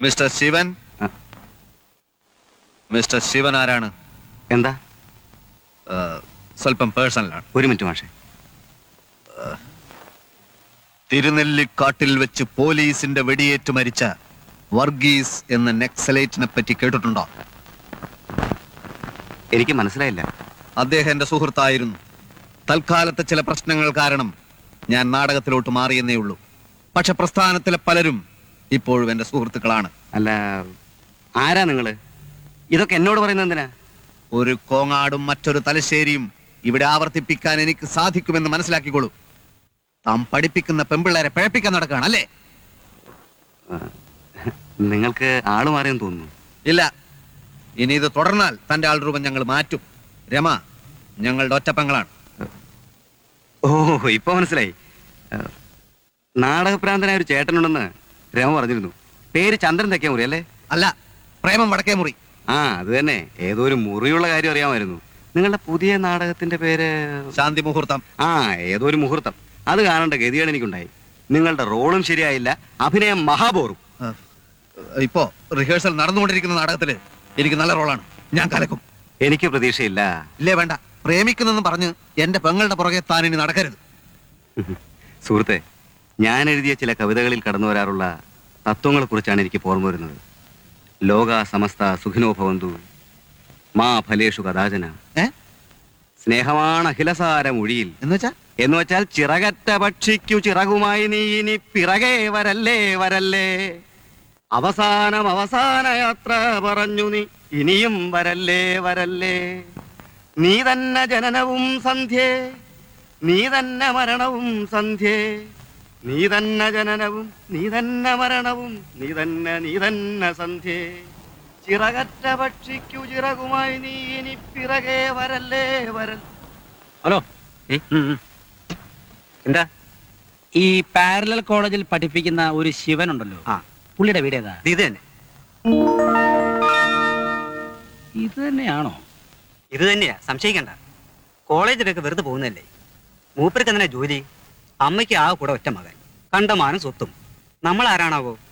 Mister Shivan ആ. Mister Shivan ആരാണ് എന്താ ആ, സ്വല്പം പേഴ്സണലാണ് ഒരു മിനിറ്റ് മാഷെ തിരുനെല്ലിക്കാട്ടിൽ വെച്ച് പോലീസിന്റെ വെടിയേറ്റ് മരിച്ച വർഗീസ് എന്ന നെക്സലൈറ്റിനെ പറ്റി കേട്ടിട്ടുണ്ടോ എനിക്ക് മനസ്സിലായില്ല അദ്ദേഹം എന്റെ സുഹൃത്തായിരുന്നു തൽക്കാലത്തെ ചില പ്രശ്നങ്ങൾ കാരണം ഞാൻ നാടകത്തിലോട്ട് മാറിയെന്നേ ഉള്ളൂ പക്ഷെ പ്രസ്ഥാനത്തിലെ പലരും ഇപ്പോഴും എന്റെ സുഹൃത്തുക്കളാണ് അല്ല ആരാ നിങ്ങള് ഇതൊക്കെ എന്നോട് പറയുന്നത് എന്തിനാ ഒരു കോങ്ങാടും മറ്റൊരു തലശ്ശേരിയും ഇവിടെ ആവർത്തിപ്പിക്കാൻ എനിക്ക് സാധിക്കുമെന്ന് മനസ്സിലാക്കിക്കോളൂ താൻ പഠിപ്പിക്കുന്ന പെമ്പിള്ളേരെ പിഴപ്പിക്കാൻ നടക്കുകയാണ് അല്ലേ ആ, നിങ്ങൾക്ക് ആള് മാറിയെന്ന് തോന്നുന്നു ഇല്ല ഇനി ഇത് തുടർന്നാൽ തന്റെ ആൾ രൂപം ഞങ്ങൾ മാറ്റും രമ ഞങ്ങളുടെ ഒറ്റപ്പങ്ങളാണ് ഓ ഇപ്പൊ മനസ്സിലായി ആ, നാടകപ്രാന്തനായ ഒരു ചേട്ടനുണ്ടെന്ന് രമ പറഞ്ഞിരുന്നു പേര് ചന്ദ്രൻ തെക്കേ മുറി അല്ലേ അല്ല പ്രേമം വടക്കേ മുറി ആ അത് തന്നെ ഏതോ ഒരു മുറിയുള്ള കാര്യം അറിയാമായിരുന്നു നിങ്ങളുടെ പുതിയ നാടകത്തിന്റെ പേര് ശാന്തി മുഹൂർത്തം ആ ഏതോ ഒരു മുഹൂർത്തം അത് കാണേണ്ട ഗതികേട് എനിക്കുണ്ടായി നിങ്ങളുടെ റോളും ശരിയായില്ല അഭിനയം മഹാബോറും ആ, ഇപ്പോ റിഹേഴ്സൽ നടന്നുകൊണ്ടിരിക്കുന്ന നാടകത്തില് എനിക്ക് നല്ല റോളാണ് ഞാൻ കലക്കും എനിക്ക് പ്രതീക്ഷയില്ല ഇല്ലേ വേണ്ട പ്രേമിക്കുന്നെന്ന് പറഞ്ഞ് എന്റെ പെങ്ങളുടെ പുറകെ താൻ ഇനി നടക്കരുത് സുഹൃത്തെ ഞാൻ എഴുതിയ ചില കവിതകളിൽ കടന്നു വരാറുള്ള തത്വങ്ങളെ കുറിച്ചാണ് എനിക്ക് ഓർമ്മ വരുന്നത് ലോക സമസ്ത സുഖിനോ ഭവന്തു മാ ഫലേഷു കഥാചന ഏ സ്നേഹമാണ് അഖിലസാര മൊഴിയിൽ എന്ന് വെച്ചാ എന്ന് വെച്ചാൽ ചിറകറ്റ പക്ഷിക്കു ചിറകുമായി നീ ഇനി പിറകെ വരല്ലേ വരല്ലേ അവസാനം അവസാന യാത്ര പറഞ്ഞു നീ ഇനിയും വരല്ലേ വരല്ലേ നീ തന്നെ ജനനവും സന്ധ്യേ നീ തന്നെ മരണവും സന്ധ്യേ നീ തന്നെ ജനനവും നീ തന്നെ മരണവും നീ തന്നെ നീ തന്നെ സന്ധ്യേ ചിറകറ്റ പക്ഷിക്കു ചിറകുമായി നീ ഇനി പിറകെ വരല്ലേ വരൽ ഹലോ എന്താ ഈ പാരലൽ കോളേജിൽ പഠിപ്പിക്കുന്ന ഒരു ശിവനുണ്ടല്ലോ ആ. പുള്ളിയുടെ വീട് ഏതാ ഇത് തന്നെ ഇത് തന്നെയാണോ ഇത് തന്നെയാ സംശയിക്കണ്ട കോളേജിലൊക്കെ വെറുതെ പോകുന്നതല്ലേ മൂപ്പർക്ക് എന്തിനാ ജോലി അമ്മയ്ക്ക് ആ കൂടെ ഒറ്റ മകൻ കണ്ടമാനം സ്വത്തും നമ്മൾ ആരാണാവോ